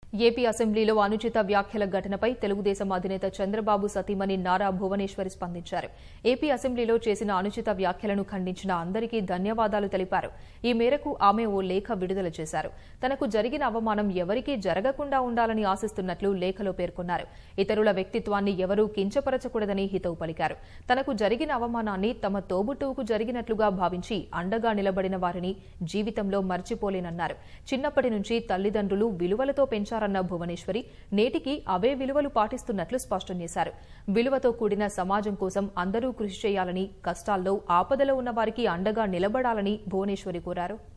AP అసెంబ్లీలో అనుచిత వ్యాఖ్యల ఘటనపై తెలుగుదేశం అధినేత చంద్రబాబు సతీమణి నారా భువనేశ్వరి స్పందించారు ఏపీ అసెంబ్లీలో చేసిన అనుచిత వ్యాఖ్యలను ఖండించిన అందరికీ ధన్యవాదాలు తెలిపారు ఈ మేరకు ఆమె ఓ లేఖ విడుదల చేశారు తనకు జరిగిన అవమానం ఎవరికీ జరగకుండా ఉండాలని ఆశిస్తున్నట్లు లేఖలో పేర్కొన్నారు ఇతరుల వ్యక్తిత్వాన్ని ఎవరూ కించపరచకూడదని హితవు పలికారు తనకు జరిగిన అవమానాన్ని తమ తోబుట్టువుకు జరిగినట్లుగా భావించి అండగా నిలబడిన వారిని జీవితంలో మర్చిపోలేనన్నారు చిన్నప్పటి నుంచి తల్లిదండ్రులు విలువలతో పెంచారన్న భువనేశ్వరి నేటికి అవే విలువలు పాటిస్తున్నట్లు స్పష్టం చేశారు విలువతో కూడిన సమాజం కోసం అందరూ కృషి చేయాలని కష్టాల్లో ఆపదలో ఉన్న వారికి అండగా నిలబడాలని భువనేశ్వరి కోరారు